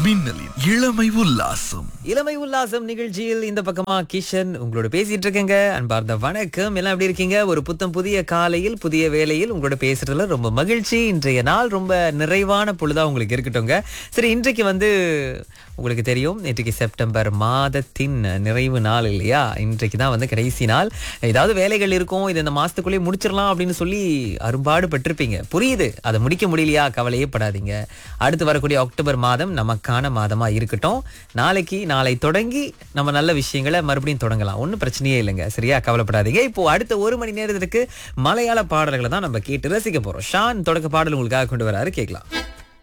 மின்னலின் இளமை உல்லாசம் இளமை உல்லாசம் நிகழ்ச்சியில் இந்த பக்கமா கிஷன் உங்களோட பேசிட்டு இருக்கேங்க அன்பார்ந்த வணக்கம் எல்லாம் எப்படி இருக்கீங்க ஒரு புத்தம் புதிய காலையில் புதிய வேலையில் உங்களோட பேசுறதுல ரொம்ப மகிழ்ச்சி இன்றைய நாள் ரொம்ப நிறைவான பொழுதா உங்களுக்கு இருக்கட்டும்ங்க சரி இன்றைக்கு வந்து உங்களுக்கு தெரியும் இன்றைக்கு செப்டம்பர் மாதத்தின் நிறைவு நாள் இல்லையா இன்றைக்கு தான் வந்து கடைசி நாள் ஏதாவது வேலைகள் இருக்கும் இது இந்த மாசத்துக்குள்ளேயே முடிச்சிடலாம் அப்படின்னு சொல்லி அரும்பாடு பட்டிருப்பீங்க புரியுது அதை முடிக்க முடியலையா கவலையே படாதீங்க அடுத்து வரக்கூடிய அக்டோபர் மாதம் நமக்கான மாதமா இருக்கட்டும் நாளைக்கு நாளை தொடங்கி நம்ம நல்ல விஷயங்களை மறுபடியும் தொடங்கலாம் ஒன்றும் பிரச்சனையே இல்லைங்க சரியா கவலைப்படாதீங்க இப்போ அடுத்த ஒரு மணி நேரத்துக்கு மலையாள பாடல்களை தான் நம்ம கேட்டு ரசிக்க போறோம் ஷான் தொடக்க பாடல் உங்களுக்காக கொண்டு வராரு கேட்கலாம்